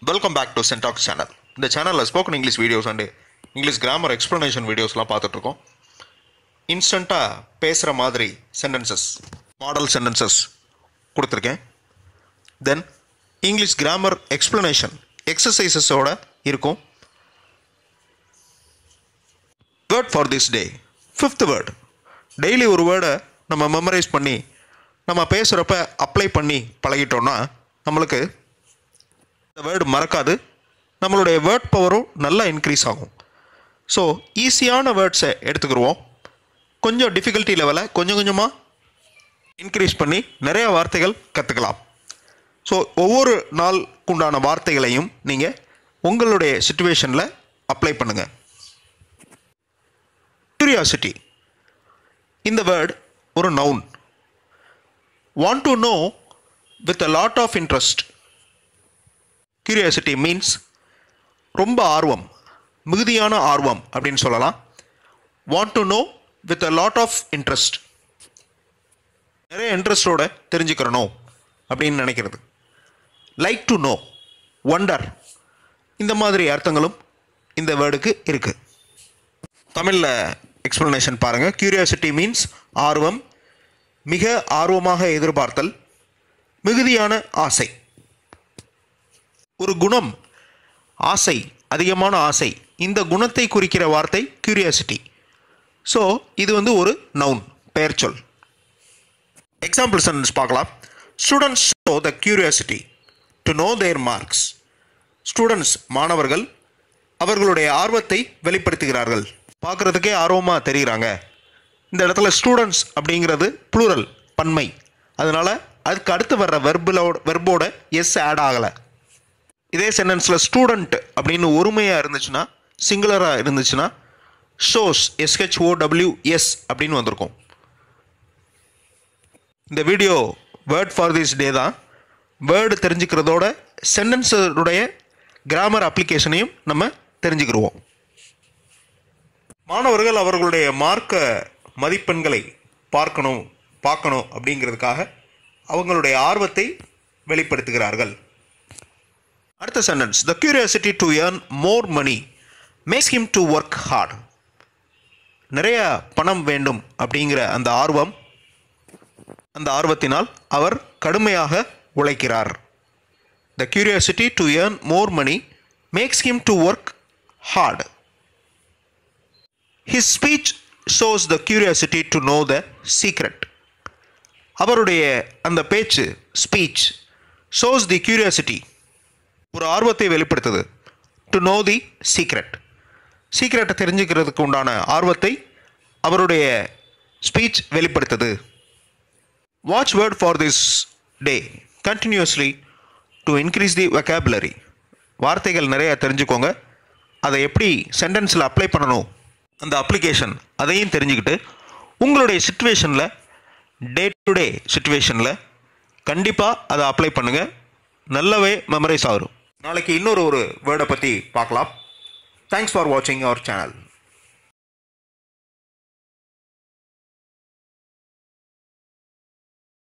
welcome back to சென்டாக்ஸ் channel இந்த சேனலில் spoken English videos and English grammar explanation வீடியோஸ்லாம் பார்த்துட்ருக்கோம் இன்ஸ்டண்ட்டாக பேசுகிற மாதிரி சென்டென்சஸ் மாடல் சென்டென்சஸ் கொடுத்துருக்கேன் தென் இங்கிலீஷ் கிராமர் எக்ஸ்ப்ளனேஷன் எக்ஸசைசஸோட இருக்கும் word for this day fifth word daily ஒரு வேர்டை நம்ம மெமரைஸ் பண்ணி நம்ம பேசுகிறப்ப அப்ளை பண்ணி பழகிட்டோம்னா நம்மளுக்கு இந்த வேர்டு மறக்காது நம்மளுடைய வேர்ட் பவரும் நல்லா இன்க்ரீஸ் ஆகும் ஸோ ஈஸியான வேர்ட்ஸை எடுத்துக்கிடுவோம் கொஞ்சம் டிஃபிகல்ட்டி லெவலை கொஞ்சம் கொஞ்சமாக இன்க்ரீஸ் பண்ணி நிறைய வார்த்தைகள் கற்றுக்கலாம் ஸோ ஒவ்வொரு நாளுக்குண்டான வார்த்தைகளையும் நீங்கள் உங்களுடைய சுச்சுவேஷனில் அப்ளை பண்ணுங்கள் கியூரியாசிட்டி இந்த வேர்ட் ஒரு noun want to know with a lot of interest curiosity means ரொம்ப ஆர்வம் மிகுதியான ஆர்வம் அப்படின்னு சொல்லலாம் want to know with a lot of interest நிறைய இன்ட்ரெஸ்டோட தெரிஞ்சுக்கிறணும் அப்படின்னு நினைக்கிறது லைக் டு நோ ஒண்டர் இந்த மாதிரி அர்த்தங்களும் இந்த வேர்டுக்கு இருக்குது தமிழில் எக்ஸ்ப்ளனேஷன் பாருங்கள் கியூரியாசிட்டி மீன்ஸ் ஆர்வம் மிக ஆர்வமாக எதிர்பார்த்தல் மிகுதியான ஆசை ஒரு குணம் ஆசை அதிகமான ஆசை இந்த குணத்தை குறிக்கிற வார்த்தை கியூரியாசிட்டி ஸோ இது வந்து ஒரு நவுன் பெயர் சொல் எக்ஸாம்பிள் சென்டென்ஸ் பார்க்கலாம் students show the curiosity to know their marks students மாணவர்கள் அவர்களுடைய ஆர்வத்தை வெளிப்படுத்துகிறார்கள் பார்க்குறதுக்கே ஆர்வமாக தெரிகிறாங்க இந்த இடத்துல ஸ்டூடெண்ட்ஸ் அப்படிங்கிறது ப்ளூரல் பன்மை அதனால் அதுக்கு அடுத்து வர்ற வெர்பிலோட வெர்போட எஸ் ஆட் ஆகலை இதே சென்டென்ஸில் ஸ்டூடெண்ட் அப்படின்னு ஒருமையாக இருந்துச்சுன்னா சிங்குலராக இருந்துச்சுன்னா ஷோஸ் எஸ்ஹெச்ஓ டபிள்யூ எஸ் அப்படின்னு வந்திருக்கும் இந்த video word for this day தான் வேர்டு தெரிஞ்சுக்கிறதோட சென்டென்ஸுடைய கிராமர் அப்ளிகேஷனையும் நம்ம தெரிஞ்சுக்கிடுவோம் மாணவர்கள் அவர்களுடைய மார்க்க மதிப்பெண்களை பார்க்கணும் பார்க்கணும் அப்படிங்கிறதுக்காக அவங்களுடைய ஆர்வத்தை வெளிப்படுத்துகிறார்கள் அடுத்த sentence the curiosity to earn more money makes him to work hard நிறைய பணம் வேண்டும் அப்படிங்கிற அந்த ஆர்வம் அந்த ஆர்வத்தினால் அவர் கடுமையாக உழைக்கிறார் the curiosity to earn more money makes him to work hard his speech shows the curiosity to know the secret அவருடைய அந்த பேச்சு ஸ்பீச் ஷோஸ் தி கியூரியாசிட்டி ஒரு ஆர்வத்தை வெளிப்படுத்துது டு நோ தி சீக்ரெட் சீக்ரெட்டை தெரிஞ்சுக்கிறதுக்கு உண்டான ஆர்வத்தை அவருடைய ஸ்பீச் வெளிப்படுத்துது watch word for this day continuously to increase the vocabulary வார்த்தைகள் நிறைய தெரிஞ்சுக்கோங்க அதை எப்படி சென்டென்ஸில் அப்ளை பண்ணணும் அந்த அப்ளிகேஷன் அதையும் தெரிஞ்சுக்கிட்டு உங்களுடைய சுச்சுவேஷனில் டே டு டே சுச்சுவேஷனில் கண்டிப்பாக அதை அப்ளை பண்ணுங்கள் நல்லாவே மெமரைஸ் ஆகும் நாளைக்கு இன்னொரு ஒரு வேர்டை பற்றி பார்க்கலாம் தேங்க்ஸ் ஃபார் வாட்சிங் அவர் சேனல்